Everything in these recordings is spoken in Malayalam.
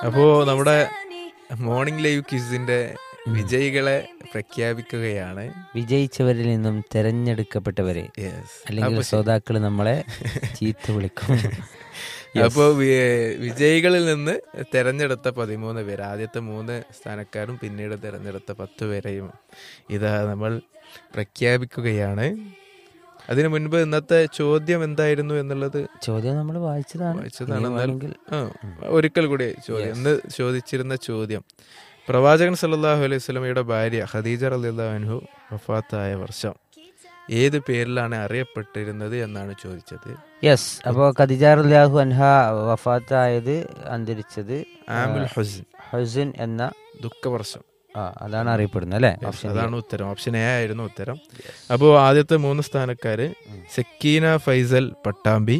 അപ്പോ നമ്മുടെ മോർണിംഗ് ലൈവ് ക്വിസിന്റെ വിജയികളെ പ്രഖ്യാപിക്കുകയാണ് വിജയിച്ചവരിൽ നിന്നും തെരഞ്ഞെടുക്കപ്പെട്ടവരെ യെസ് അല്ലെങ്കിൽ ശ്രോതാക്കൾ നമ്മളെ ചീത്ത വിളിക്കും അപ്പോൾ വിജയികളിൽ നിന്ന് തെരഞ്ഞെടുത്ത പതിമൂന്ന് പേര് ആദ്യത്തെ മൂന്ന് സ്ഥാനക്കാരും പിന്നീട് തെരഞ്ഞെടുത്ത പത്ത് പേരെയും ഇതാ നമ്മൾ പ്രഖ്യാപിക്കുകയാണ് അതിനു മുൻപ് ഇന്നത്തെ ചോദ്യം എന്തായിരുന്നു എന്നുള്ളത് ചോദ്യം നമ്മൾ വായിച്ചതാണ് വായിച്ചതാണ് ഇനി എന്നാൽ- വേണമെങ്കിൽ ആ, ഒരിക്കൽ കൂടി ചോദ്യം ഇന്ന് ചോദിച്ചിരുന്ന ചോദ്യം പ്രവാചകൻ സല്ലല്ലാഹു അലൈഹി സ്വലമയുടെ ഭാര്യ ഖദീജ റളിയല്ലാഹു അൻഹു വഫാത്തായ വർഷം ഏത് പേരിലാണ് അറിയപ്പെട്ടിരുന്നത് എന്നാണ് ചോദിച്ചത് യെസ് അപ്പോൾ ഖദിജാറുല്ലാഹു അൻഹ വഫാത്തായത് അന്തരിച്ചത് ആമുൽ ഹുസ്ൻ ഹുസിൻ എന്ന ദുഃഖവർഷം ആ അതാണ് അറിയപ്പെടുന്നത് അല്ലേ ഓപ്ഷൻ അതാണ് ഉത്തരം ഓപ്ഷൻ എ ആയിരുന്നു ഉത്തരം അപ്പോൾ ആദ്യത്തെ മൂന്ന് സ്ഥാനക്കാര് സക്കീന ഫൈസൽ പട്ടാമ്പി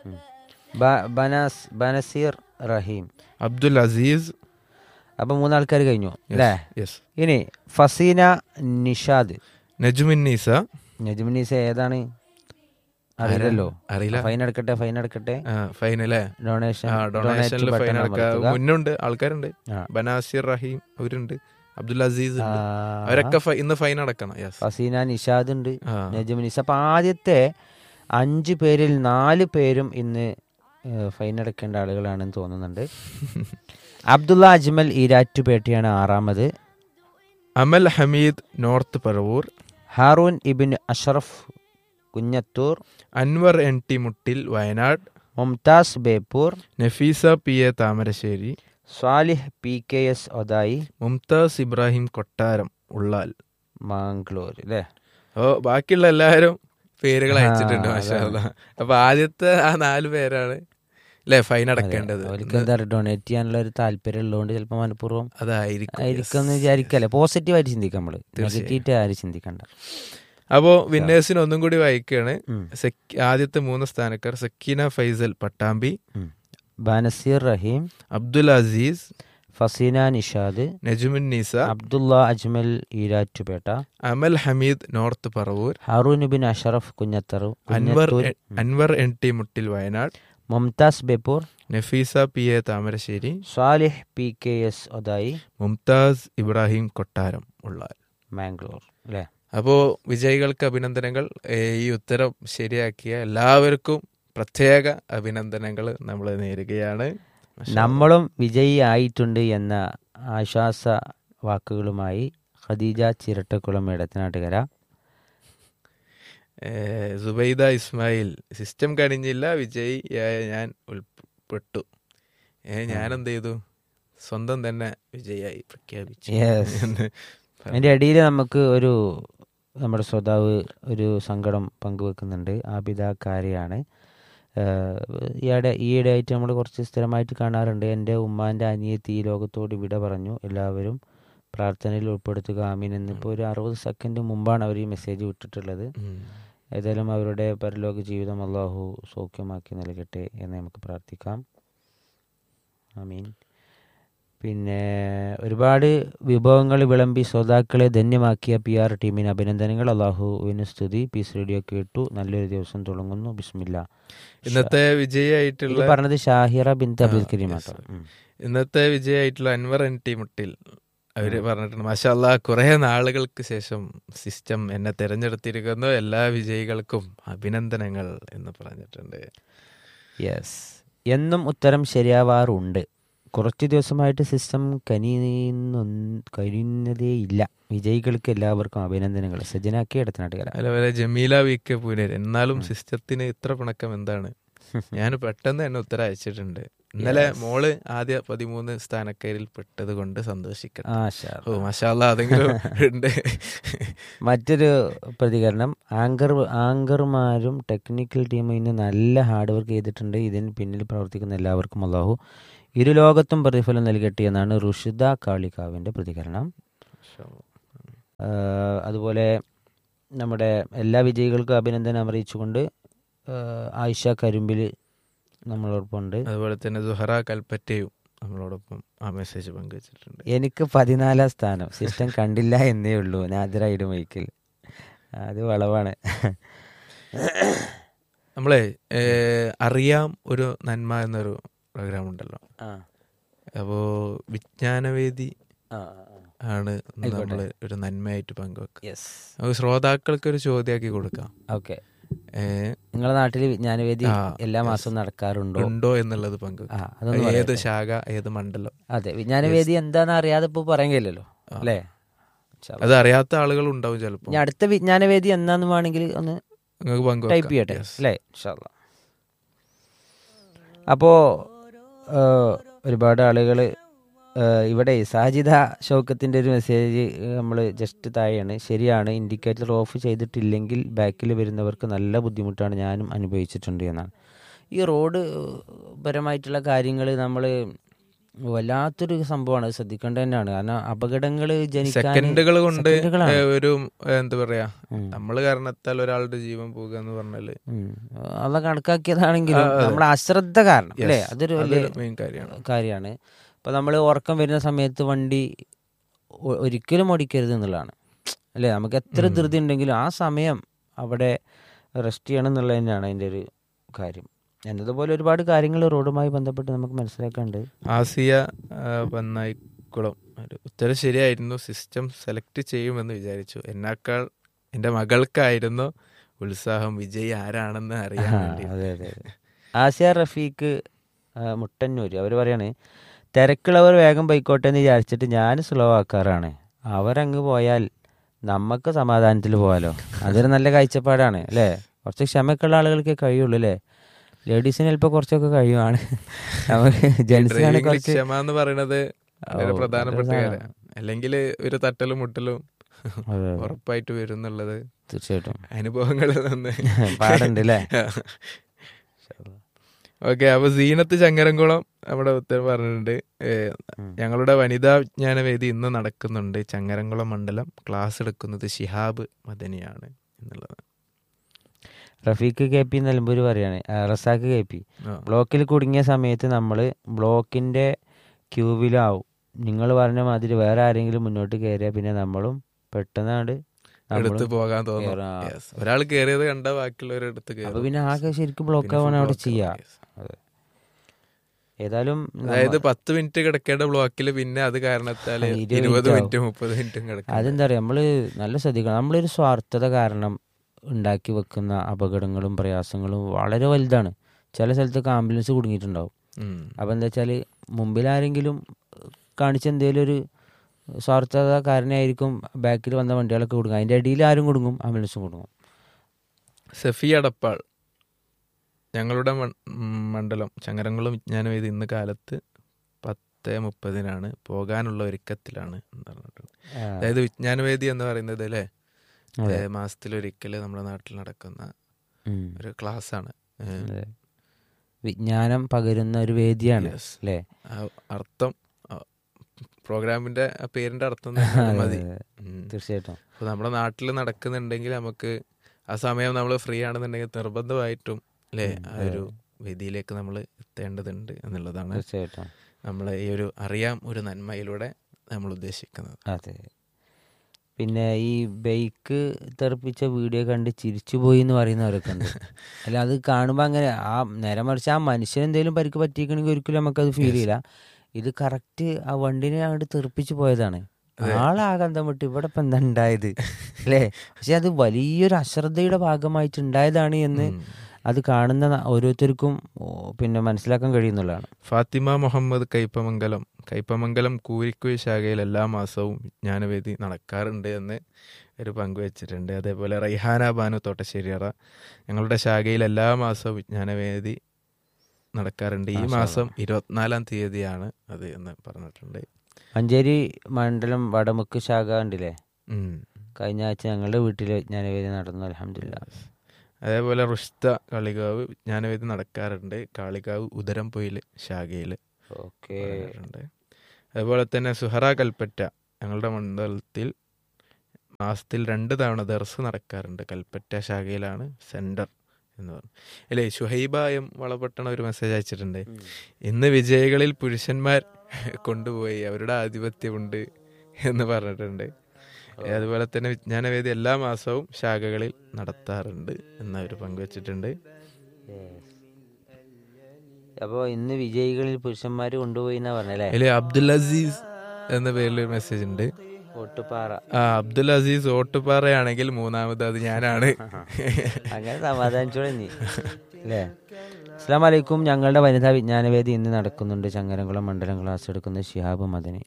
ബ- ബനാസ് ബനസീർ റഹീം അബ്ദുൽ അസീസ് അപ്പൊ മൂന്നാൾക്കാർ കഴിഞ്ഞു അല്ലേ യെസ് ഇനി ഫസീന നിഷാദ് നജുമിൻ നീസ നജ്മിനീസ ഏതാണ് അറിയില്ലല്ലോ അറിയില്ല ഫൈൻ അടക്കട്ടെ ഫൈൻ അടക്കട്ടെ ഫൈനലേ ഡൊണേഷൻ ആ ഡൊണേഷനിൽ ഫൈൻ അടക്കുക മുന്നുണ്ട് ആൾക്കാരുണ്ട് ആ. ബനാസിർ റഹീം അവരുണ്ട് അബ്ദുൽ അസീസ് ഉണ്ട് അവരൊക്കെ ഫൈ- ഇന്ന് ഫൈൻ അടക്കണം യെസ് ഫസീന നിഷാദ് ഉണ്ട് ആ. നജ്മിനീസ് അപ്പൊ ആദ്യത്തെ അഞ്ച് പേരിൽ നാല് പേരും ഇന്ന് ഏഹ്, ഫൈൻ അടക്കേണ്ട ആളുകളാണെന്ന് തോന്നുന്നുണ്ട് അബ്ദുള്ള അജ്മൽ ഈരാറ്റുപേട്ടയാണ് ആറാമത് Amal Hameed north Paravur Haroon Ibin Ashraf Kunjathur Anwar N T Muttil Wayanad Mumtaz Beypore Nafeesa P A Thamarassery Salih P K S Othayi Mumtaz Ibrahim Kottaram Ullal Mangalore അല്ലേ ഓ ബാക്കിയുള്ള എല്ലാവരും പേരുകൾ ആ, അയച്ചിട്ടുണ്ട് മാഷാ അല്ലാ. അപ്പൊ ആദ്യത്തെ ആ നാല് പേരാണ് അല്ലെ ഫൈൻ അടക്കേണ്ടത് അവർക്ക് എന്താ ഡൊണേറ്റ് ചെയ്യാനുള്ള ഒരു താല്പര്യം ഉള്ളതുകൊണ്ട് ചിലപ്പോൾ മനഃപൂർവ്വം അതായിരിക്കും ആയിരിക്കും എന്ന് വിചാരിക്കല്ലേ പോസിറ്റീവായിട്ട് ചിന്തിക്കാം നമ്മള് നെഗറ്റീവ് ആരും ചിന്തിക്കണ്ട അപ്പോ വിന്നേഴ്സിന് ഒന്നും കൂടി വായിക്കുകയാണ് ഉം. സെക്- ആദ്യത്തെ മൂന്ന് സ്ഥാനക്കാർ സക്കീന ഫൈസൽ പട്ടാമ്പി ഉം. ബാനസീർ റഹീം അബ്ദുൽ അസീസ് ഫസീന നിഷാദ് നജുമുൻ നീസ അബ്ദുള്ള അജ്മൽ ഈരാറ്റുപേട്ട അമൽ ഹമീദ് നോർത്ത് പറവൂർ ഹാറൂൻ ബിൻ അഷറഫ് കുഞ്ഞത്തറു അൻവർ കുഞ്ഞത്തൂർ, എ- Anwar N T Muttil Wayanad Mumtaz Beypore Nafeesa P A Thamarassery Salih P K S Othayi Mumtaz Ibrahim Kottaram Ullal Mangalore അല്ലേ അപ്പോ വിജയികൾക്ക് അഭിനന്ദനങ്ങൾ ഏ, ഈ ഉത്തരം ശരിയാക്കിയ എല്ലാവർക്കും പ്രത്യേക അഭിനന്ദനങ്ങൾ നമ്മൾ നേരുകയാണ് നമ്മളും വിജയി ആയിട്ടുണ്ട് എന്ന ആശ്വാസ വാക്കുകളുമായി ഖദീജ ചിരട്ടക്കുളം ഇടത്തനാട്ടുകര ഏ, സുബൈദ ഇസ്മായിൽ സിസ്റ്റം കഴിഞ്ഞില്ല വിജയ് ആയ ഞാൻ ഉൾപ്പെട്ടു ഏ, ഞാൻ എന്ത് ചെയ്തു സ്വന്തം തന്നെ വിജയായി പ്രഖ്യാപിച്ചു Yes. എന്ന് പറഞ്ഞു. അതിൻ്റെ ഇടയിൽ നമുക്ക് ഒരു നമ്മുടെ ശ്രോതാവ് ഒരു സങ്കടം പങ്കുവെക്കുന്നുണ്ട് ആബിദാക്കാരിയാണ് ഈയിടെ ഈയിടെ ആയിട്ട് നമ്മൾ കുറച്ച് സ്ഥിരമായിട്ട് കാണാറുണ്ട് എൻ്റെ ഉമ്മാൻ്റെ അനിയത്തി ഈ ലോകത്തോട് വിട പറഞ്ഞു എല്ലാവരും പ്രാർത്ഥനയിൽ ഉൾപ്പെടുത്തുക ആമീൻ എന്നിപ്പോൾ ഒരു അറുപത് സെക്കൻഡ് മുമ്പാണ് അവർ ഈ മെസ്സേജ് വിട്ടിട്ടുള്ളത് ഉം. ഏതായാലും അവരുടെ പരലോക ജീവിതം അള്ളാഹു സൗഖ്യമാക്കി നൽകട്ടെ എന്ന് നമുക്ക് പ്രാർത്ഥിക്കാം ആമീൻ പിന്നെ ഒരുപാട് വിഭവങ്ങൾ വിളമ്പി ശ്രോതാക്കളെ ധന്യമാക്കിയ പി ആർ ടീമിന് അഭിനന്ദനങ്ങൾ അള്ളാഹുവിന് സ്തുതി പീസ് റേഡിയോ കേട്ടു നല്ലൊരു ദിവസം തുടങ്ങുന്നു ബിസ്മില്ല ഇന്നത്തെ ഇത് വിജയായിട്ടുള്ള പറഞ്ഞത് ഷാഹിറ ബിൻ അബ്ദുൽ ആ, കരീം yes, ആട്ടോ. ഉം. ഇന്നത്തെ വിജയായിട്ടുള്ള അൻവർ എൻ ടി മുട്ടിൽ അവര് പറഞ്ഞിട്ടുണ്ട് മാഷാല്ല കുറെ നാളുകൾക്ക് ശേഷം സിസ്റ്റം എന്നെ തിരഞ്ഞെടുത്തിരിക്കുന്നു എല്ലാ വിജയികൾക്കും അഭിനന്ദനങ്ങൾ എന്ന് പറഞ്ഞിട്ടുണ്ട് യെസ് എന്നും ഉത്തരം ശരിയാവാറുണ്ട് കുറച്ച് ദിവസമായിട്ട് സിസ്റ്റം കനിയുന്ന കഴിയുന്നതേ ഇല്ല വിജയികൾക്ക് എല്ലാവർക്കും അഭിനന്ദനങ്ങൾ സജ്ജനാക്കി എടുത്തനാട്ടുകാര അതുപോലെ ജമീല വി കെ പൂനേർ എന്നാലും സിസ്റ്റത്തിന് ഇത്ര പിണക്കം എന്താണ് ഞാൻ പെട്ടെന്ന് തന്നെ ഉത്തരം അയച്ചിട്ടുണ്ട് ഇന്നലെ മോള് ആദ്യ പതിമൂന്ന് സ്ഥാനക്കാരിൽ പെട്ടത് കൊണ്ട് സന്തോഷിക്കണം ആ ഷാ ഓ മഷാല്ല അതെങ്കിലും ഉണ്ട് മറ്റൊരു പ്രതികരണം ആങ്കർ ആങ്കർമാരും ടെക്നിക്കൽ ടീമും ഇന്ന് നല്ല ഹാർഡ് വർക്ക് ചെയ്തിട്ടുണ്ട് ഇതിന് പിന്നിൽ പ്രവർത്തിക്കുന്ന എല്ലാവർക്കും അള്ളാഹു ഇരു ലോകത്തും പ്രതിഫലം നൽകട്ടെ എന്നാണ് റുഷിദ കാളികാവിൻ്റെ പ്രതികരണം ആ, അതുപോലെ നമ്മുടെ എല്ലാ വിജയികൾക്കും അഭിനന്ദനം അറിയിച്ചുകൊണ്ട് ആ, ആയിഷ കരിമ്പിൽ നമ്മളോടൊപ്പമുണ്ട് അതുപോലെ തന്നെ സുഹറ കൽപ്പറ്റയും നമ്മളോടൊപ്പം ആ മെസ്സേജ് പങ്കുവച്ചിട്ടുണ്ട് എനിക്ക് പതിനാലാം സ്ഥാനം സിസ്റ്റം കണ്ടില്ല എന്നേ ഉള്ളൂ നാദിറായിട് മൈക്കിൽ അത് വളവാണ് നമ്മളെ ഏ, അറിയാം ഒരു നന്മ എന്നൊരു പ്രോഗ്രാം ഉണ്ടല്ലോ ആ അപ്പോ വിജ്ഞാനവേദി ആ ആണ് നമ്മൾ ഒരു നന്മയായിട്ട് പങ്കുവെക്കുക യെസ് നമുക്ക് ശ്രോതാക്കൾക്ക് ഒരു ചോദ്യമാക്കി കൊടുക്കാം ഓക്കെ ഏ, നിങ്ങളുടെ നാട്ടിൽ വിജ്ഞാനവേദി ആ, എല്ലാ yes. മാസവും നടക്കാറുണ്ടോ ഉണ്ടോ എന്നുള്ളത് ആ പങ്കുവെക്കാം അതൊന്ന് ഏത് പറയട്ടെ. ശാഖ ഏത് മണ്ഡലം അതെ വിജ്ഞാനവേദി എന്താന്ന് അറിയാതെ ഇപ്പൊ പറയാൻ കഴിയില്ലല്ലോ അല്ലേ ഇൻഷാ അല്ലാ. അത് അറിയാത്ത ആളുകൾ ഉണ്ടാവും ചിലപ്പോൾ ഇനി അടുത്ത വിജ്ഞാനവേദി എന്നാന്ന് വേണമെങ്കിൽ ഒന്ന് നിങ്ങൾക്ക് ടൈപ്പ് പങ്കുവെക്കാം ചെയ്യട്ടെ Yes. അല്ലേ ഇൻഷാല്ല അപ്പോ ഏഹ്, ഒരുപാട് ആളുകൾ ഇവിടെ സാജിദ ഷൗക്കത്തിന്റെ ഒരു മെസ്സേജ് നമ്മൾ ജസ്റ്റ് താഴെയാണ് ശരിയാണ് ഇൻഡിക്കേറ്റർ ഓഫ് ചെയ്തിട്ടില്ലെങ്കിൽ ബാക്കിൽ വരുന്നവർക്ക് നല്ല ബുദ്ധിമുട്ടാണ് ഞാനും അനുഭവിച്ചിട്ടുണ്ട് എന്നാണ് ഈ റോഡ് പരമായിട്ടുള്ള കാര്യങ്ങൾ നമ്മൾ വല്ലാത്തൊരു സംഭവമാണ് അത് ശ്രദ്ധിക്കേണ്ടത് തന്നെയാണ് കാരണം അപകടങ്ങൾ ജനിക്കാൻ സെക്കൻഡുകൾ കൊണ്ട് സെക്കൻഡുകളാണ്. ഏ, ഒരു ഏ, എന്താ പറയാ ഉം. നമ്മള് കാരണത്താൽ ഒരാളുടെ ജീവൻ പോകുക എന്ന് പറഞ്ഞാല് ഉം. അള്ള കണക്കാക്കിയതാണെങ്കിലും ആ, അതെ. നമ്മളെ അശ്രദ്ധ കാരണം yes, അല്ലേ അതൊരു വലിയ അതൊരു മെയിൻ കാര്യമാണ് കാര്യമാണ് ഇപ്പൊ നമ്മൾ ഉറക്കം വരുന്ന സമയത്ത് വണ്ടി ഒ- ഒരിക്കലും ഓടിക്കരുത് എന്നുള്ളതാണ് അല്ലേ നമുക്ക് എത്ര ഉം. ധൃതി ഉണ്ടെങ്കിലും ആ സമയം അവിടെ റെസ്റ്റ് ചെയ്യണം എന്നുള്ളത് തന്നെയാണ് അതിൻ്റെ ഒരു കാര്യം എന്നതുപോലെ ഒരുപാട് കാര്യങ്ങൾ റോഡുമായി ബന്ധപ്പെട്ട് നമുക്ക് മനസ്സിലാക്കാണ്ട് ആസിയ ആ, പന്നായിക്കുളം ഒരു ഉത്തരം ശരിയായിരുന്നു സിസ്റ്റം സെലക്ട് ചെയ്യുമെന്ന് വിചാരിച്ചു എന്നേക്കാൾ എന്റെ മകൾക്കായിരുന്നു ഉത്സാഹം വിജയ് ആരാണെന്ന് അറിയാൻ ആ, വേണ്ടി അതെ അതെ അതെ ആസിയ റഫീഖ് ആ, മുട്ടന്നൂര് അവർ പറയാണ് തിരക്കുള്ളവർ വേഗം പോയിക്കോട്ടെ എന്ന് വിചാരിച്ചിട്ട് ഞാൻ സ്ലോ ആക്കാറാണ് അവരങ്ങ് പോയാൽ നമുക്ക് സമാധാനത്തിൽ പോകാലോ അതൊരു നല്ല കാഴ്ചപ്പാടാണ് അല്ലേ കുറച്ച് ക്ഷമക്കുള്ള ആളുകൾക്ക് കഴിയുള്ളൂ അല്ലേ ലേഡീസിന് ചിലപ്പോൾ കുറച്ചൊക്കെ കഴിയുവാണ് നമുക്ക് ജെൻസിനാണ് ഡ്രൈവിംഗിൽ കുറച്ച് ക്ഷമ എന്ന് പറയുന്നത് വളരെ ഓ, പ്രധാനപ്പെട്ട അതൊരു കാര്യമാണ് അല്ലെങ്കിൽ ഒരു തട്ടലും മുട്ടലും അതെ, അതെ. ഉറപ്പായിട്ട് വരും എന്നുള്ളത് തീർച്ചയായിട്ടും അനുഭവങ്ങളിൽ നിന്ന് പാടുണ്ട് അല്ലേ ഓക്കെ അപ്പൊ സീനത്ത് ചങ്ങരംകുളം നമ്മുടെ ഉത്തരം പറഞ്ഞിട്ടുണ്ട് ഏ, ഉം. ഞങ്ങളുടെ വനിതാ വിജ്ഞാനവേദി ഇന്ന് നടക്കുന്നുണ്ട് ചങ്ങരംകുളം മണ്ഡലം ക്ലാസ് എടുക്കുന്നത് ഷിഹാബ് മദനിയാണ് എന്നുള്ളത് റഫീഖ് കെ പി നിലമ്പൂർ പറയാണ് ആ, റസാഖ് കെ പി ആ. ബ്ലോക്കിൽ കുടുങ്ങിയ സമയത്ത് നമ്മൾ ബ്ലോക്കിന്റെ ക്യൂവിലാവും നിങ്ങൾ പറഞ്ഞ മാതിരി വേറെ ആരെങ്കിലും മുന്നോട്ട് കയറിയാൽ പിന്നെ നമ്മളും പെട്ടെന്നാണ്ട് എടുത്ത് നമ്മളും പോകാൻ തോന്നും കേറാ. Yes. ഒരാൾ കയറിയത് കണ്ട ബാക്കിയുള്ളവർ എടുത്ത് അപ്പൊ കയറും പിന്നെ ആകെ ശരിക്കും ബ്ലോക്ക് പിന്നെ ആവാണ് full അവിടെ block ചെയ്യാ ആവും. Yes. ഏതായാലും നമ്മ- അതായത് പത്ത് മിനിറ്റ് കിടക്കേണ്ട ബ്ലോക്കിൽ പിന്നെ അത് കാരണത്താൽ ആ, ഇരുപത് ഇരുപത് minute മിനിറ്റ് മുപ്പത് മിനിറ്റും കിടക്കും അതെന്താ പറയാ നമ്മള് നല്ല ശ്രദ്ധിക്കണം നമ്മളൊരു സ്വാർത്ഥത കാരണം ഉണ്ടാക്കി വെക്കുന്ന അപകടങ്ങളും പ്രയാസങ്ങളും വളരെ വലുതാണ് ചില സ്ഥലത്തൊക്കെ ആംബുലൻസ് കുടുങ്ങിയിട്ടുണ്ടാവും ഉം. അപ്പം എന്താ വെച്ചാൽ മുമ്പിൽ ആരെങ്കിലും കാണിച്ച എന്തെങ്കിലും ഒരു സ്വാർത്ഥത കാരണമായിരിക്കും ബാക്കിൽ വന്ന വണ്ടികളൊക്കെ കുടുങ്ങും അതിൻ്റെ ഇടയിൽ ആരും കുടുങ്ങും ആംബുലൻസും കുടുങ്ങും സഫി അടപ്പാൾ ഞങ്ങളുടെ മൺ- ഉം, മണ്ഡലം ചങ്ങരംകുളം വിജ്ഞാനവേദി ഇന്ന് കാലത്ത് പത്ത് മുപ്പതിനാണ് പോകാനുള്ള ഒരുക്കത്തിലാണ് എന്ന് പറഞ്ഞിട്ടുണ്ട് ആ, അതായത് വിജ്ഞാനവേദി എന്ന് പറയുന്നത് അല്ലേ അതെ. മാസത്തിലൊരിക്കൽ നമ്മുടെ നാട്ടിൽ നടക്കുന്ന ഉം, ഒരു ക്ലാസ് ആണ് ഏ, അതെ. വിജ്ഞാനം പകരുന്ന ഒരു വേദിയാണ് Yes. അല്ലേ ആ അർത്ഥം ആ, പ്രോഗ്രാമിന്റെ ആ പേരിന്റെ അർത്ഥം തന്നെ അത് മതി അതെ, ഉം. തീർച്ചയായിട്ടും അപ്പൊ നമ്മുടെ നാട്ടിൽ നടക്കുന്നുണ്ടെങ്കിൽ നമുക്ക് ആ സമയം നമ്മൾ ഫ്രീ ആണെന്നുണ്ടെങ്കിൽ നിർബന്ധമായിട്ടും അല്ലേ ആ ഒരു വേദിയിലേക്ക് നമ്മൾ എത്തേണ്ടതുണ്ട് എന്നുള്ളതാണ് തീർച്ചയായിട്ടും നമ്മൾ ഈ ഒരു അറിയാം ഒരു നന്മയിലൂടെ നമ്മൾ ഉദ്ദേശിക്കുന്നത് അതെ പിന്നെ ഈ ബൈക്ക് തെറിപ്പിച്ച വീഡിയോ കണ്ട് ചിരിച്ചുപോയി എന്ന് പറയുന്നവരൊക്കെ ഉണ്ട് അല്ല അത് കാണുമ്പോൾ അങ്ങനെ ആ നേരെ മറിച്ച് ആ മനുഷ്യൻ എന്തെങ്കിലും പരിക്ക് പറ്റിയിരിക്കണമെങ്കിൽ ഒരിക്കലും നമുക്കത് ഫീൽ ചെയ്യില്ല ഇത് കറക്റ്റ് ആ വണ്ടിനെ അങ്ങോട്ട് തെറിപ്പിച്ച് പോയതാണ് ആളാകെ അന്തം വിട്ട് ഇവിടെ ഇപ്പം എന്താ ഉണ്ടായത് അല്ലേ പക്ഷെ അത് വലിയൊരു അശ്രദ്ധയുടെ ഭാഗമായിട്ട് ഉണ്ടായതാണ് എന്ന് ഉം. അത് കാണുന്ന ന- ഓരോരുത്തർക്കും ഓ, പിന്നെ മനസ്സിലാക്കാൻ കഴിയുന്നുള്ളതാണ് ഫാത്തിമ മുഹമ്മദ് കൈപ്പമംഗലം കൈപ്പമംഗലം കൂരിക്കുഴി ശാഖയിൽ എല്ലാ മാസവും വിജ്ഞാനവേദി നടക്കാറുണ്ട് എന്ന് ഒരു പങ്കുവച്ചിട്ടുണ്ട് അതേപോലെ റൈഹാന ബാനു തോട്ടശ്ശേരിയറ ഞങ്ങളുടെ ശാഖയിൽ എല്ലാ മാസവും വിജ്ഞാനവേദി നടക്കാറുണ്ട് ഈ മാഷാ മാസം ഇരുപത്തിനാലാം തീയതിയാണ് അത് എന്ന് പറഞ്ഞിട്ടുണ്ട് മഞ്ചേരി മണ്ഡലം വടമുക്ക് ശാഖ ഉണ്ടില്ലേ ഉം. കഴിഞ്ഞ ആഴ്ച ഞങ്ങളുടെ വീട്ടിൽ വിജ്ഞാനവേദി നടന്നു അലഹമില്ല അതേപോലെ റുഷ്ത കാളികാവ് വിജ്ഞാനവേദി നടക്കാറുണ്ട് കാളികാവ് ഉദരംപൊയിൽ ശാഖയിൽ ഓക്കെ പറയാറുണ്ട് അതുപോലെ തന്നെ സുഹറ കൽപ്പറ്റ ഞങ്ങളുടെ മണ്ഡലത്തിൽ മാസത്തിൽ രണ്ട് തവണ ദർസ് നടക്കാറുണ്ട് കൽപ്പറ്റ ശാഖയിലാണ് സെന്റർ എന്ന് പറഞ്ഞു അല്ലേ ഷുഹൈബ എം വളപട്ടണ ഒരു മെസ്സേജ് അയച്ചിട്ടുണ്ട് ഇന്ന് വിജയികളിൽ പുരുഷന്മാർ കൊണ്ടുപോയി അവരുടെ ആധിപത്യമുണ്ട് എന്ന് പറഞ്ഞിട്ടുണ്ട് അതുപോലെ തന്നെ വിജ്ഞാനവേദി എല്ലാ മാസവും ശാഖകളിൽ നടത്താറുണ്ട് എന്നവർ പങ്കുവച്ചിട്ടുണ്ട് അപ്പോൾ ഇന്ന് വിജയികളിൽ പുരുഷന്മാർ കൊണ്ടുപോയി എന്നാ പറഞ്ഞല്ലേ അതിൽ അബ്ദുൽ അസീസ് എന്ന പേരിൽ ഒരു മെസ്സേജ് ഉണ്ട് ഒട്ടുപാറ ആ അബ്ദുൽ അസീസ് ഓട്ടുപാറയാണെങ്കിൽ മൂന്നാമത് അത് ഞാനാണ് അങ്ങനെ സമാധാനിച്ചോളെ നീ അല്ലേ അസ്സാം വലൈക്കും ഞങ്ങളുടെ വനിതാ വിജ്ഞാനവേദി ഇന്ന് നടക്കുന്നുണ്ട് ചങ്ങരംകുളം മണ്ഡലം ക്ലാസ് എടുക്കുന്ന ഷിഹാബ് മദനി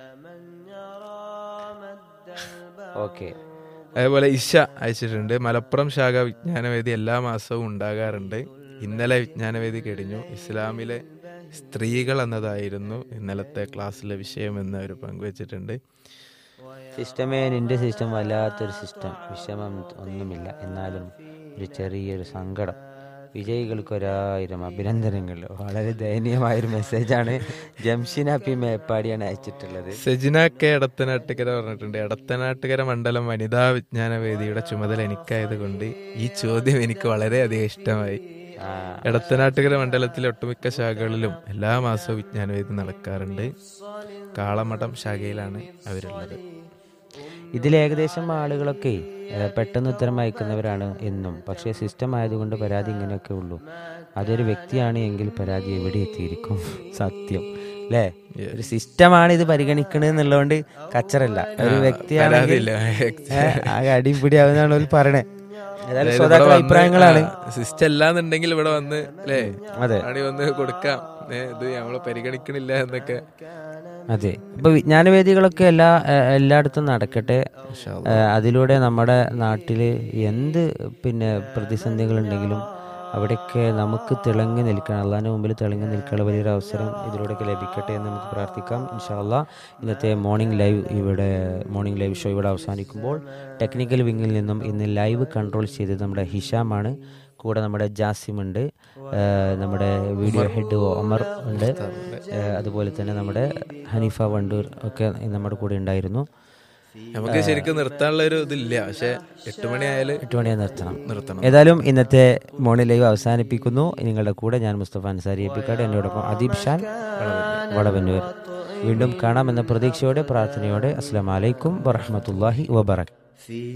ഓക്കെ അതേപോലെ ഇഷ അയച്ചിട്ടുണ്ട് മലപ്പുറം ശാഖ വിജ്ഞാനവേദി എല്ലാ മാസവും ഉണ്ടാകാറുണ്ട് ഇന്നലെ വിജ്ഞാനവേദി കഴിഞ്ഞു ഇസ്ലാമിലെ സ്ത്രീകൾ എന്നതായിരുന്നു ഇന്നലത്തെ ക്ലാസ്സിലെ വിഷയം എന്ന് അവർ പങ്കുവച്ചിട്ടുണ്ട് സിസ്റ്റമേ നിന്റെ സിസ്റ്റം വല്ലാത്തൊരു സിസ്റ്റം വിഷമം ഒന്നുമില്ല എന്നാലും ഒരു ചെറിയൊരു സങ്കടം വിജയികൾക്ക് ഒരായിരം അഭിനന്ദനങ്ങൾ വളരെ ദയനീയമായൊരു മെസ്സേജാണ് ജംഷിന പി മേപ്പാടിയാണ് അയച്ചിട്ടുള്ളത് സെജിന കെ എടത്തനാട്ടുകര പറഞ്ഞിട്ടുണ്ട് എടത്തനാട്ടുകര മണ്ഡലം വനിതാ വിജ്ഞാനവേദിയുടെ ചുമതല എനിക്കായത് കൊണ്ട് ഈ ചോദ്യം എനിക്ക് വളരെയധികം ഇഷ്ടമായി ആ, എടത്തനാട്ടുകര മണ്ഡലത്തിലെ ഒട്ടുമിക്ക ശാഖകളിലും എല്ലാ മാസവും വിജ്ഞാനവേദി നടക്കാറുണ്ട് കാളമഠം ശാഖയിലാണ് അവരുള്ളത് ഇതിൽ ഏകദേശം ആളുകളൊക്കെ ഏ, പെട്ടെന്ന് ഉത്തരം അയക്കുന്നവരാണ് എന്നും പക്ഷേ സിസ്റ്റം ആയതുകൊണ്ട് പരാതി ഇങ്ങനെയൊക്കെ ഉള്ളൂ അതൊരു വ്യക്തിയാണ് എങ്കിൽ പരാതി എവിടെ എത്തിയിരിക്കും സത്യം അല്ലേ ഒരു സിസ്റ്റമാണ് ഇത് പരിഗണിക്കണത് എന്നുള്ളതുകൊണ്ട് കച്ചറല്ല ഒരു വ്യക്തിയാണെങ്കിൽ പരാതിയില്ല. ഏ, ആകെ അടിയും പിടിയാവുന്നതാണ് അവർ പറയണേ ഏതായാലും ശ്രോതാക്കളുടെ അഭിപ്രായങ്ങളാണ് സിസ്റ്റം അല്ലാന്നുണ്ടെങ്കിൽ ഇവിടെ വന്ന് അല്ലേ അതെ ആണി വന്ന് കൊടുക്കാം ഏ, ഇത് നമ്മള് പരിഗണിക്കണില്ല എന്നൊക്കെ അതെ ഇപ്പൊ വിജ്ഞാനവേദികളൊക്കെ എല്ലാ ഏ, എല്ലായിടത്തും നടക്കട്ടെ ഏ, അതിലൂടെ നമ്മുടെ നാട്ടില് എന്ത് പിന്നെ പ്രതിസന്ധികളുണ്ടെങ്കിലും അവിടെയൊക്കെ നമുക്ക് തിളങ്ങി നിൽക്കണം അള്ളാഹിന്റെ മുമ്പിൽ തിളങ്ങി നിൽക്കാനുള്ള വലിയൊരു അവസരം ഇതിലൂടെയൊക്കെ ലഭിക്കട്ടെ എന്ന് നമുക്ക് പ്രാർത്ഥിക്കാം ഇൻഷാല്ല ഇന്നത്തെ മോർണിംഗ് ലൈവ് ഇവിടെ മോർണിംഗ് ലൈവ് ഷോ ഇവിടെ അവസാനിക്കുമ്പോൾ ടെക്നിക്കൽ വിങ്ങിൽ നിന്നും ഇന്ന് ലൈവ് കൺട്രോൾ ചെയ്തത് നമ്മുടെ ഹിഷാമാണ് കൂടെ നമ്മുടെ ജാസിമുണ്ട് ഏ, നമ്മുടെ വീഡിയോ ഹെഡ് ഒമർ ഉണ്ട് ഏ, അതുപോലെ തന്നെ നമ്മുടെ ഹനീഫ വണ്ടൂർ ഒക്കെ നമ്മുടെ കൂടെ ഉണ്ടായിരുന്നു നമുക്ക് ശരിക്കും നിർത്താനുള്ള ഒരു ഇതില്ല പക്ഷെ എട്ട് മണി ആയാല് എട്ട് മണിയെ നിർത്തണം നിർത്തണം ഏതായാലും ഇന്നത്തെ മോർണിംഗ് ലൈവ് അവസാനിപ്പിക്കുന്നു നിങ്ങളുടെ കൂടെ ഞാൻ മുസ്തഫ അൻസാരി എപ്പിക്കാട് എന്നോടൊപ്പം അദീബ് ഷാൻ വടവന്നൂർ വീണ്ടും കാണാമെന്ന പ്രതീക്ഷയോടെ പ്രാർത്ഥനയോടെ അസ്സാം വലൈക്കും വറഹമത്തല്ലാഹി വബറക്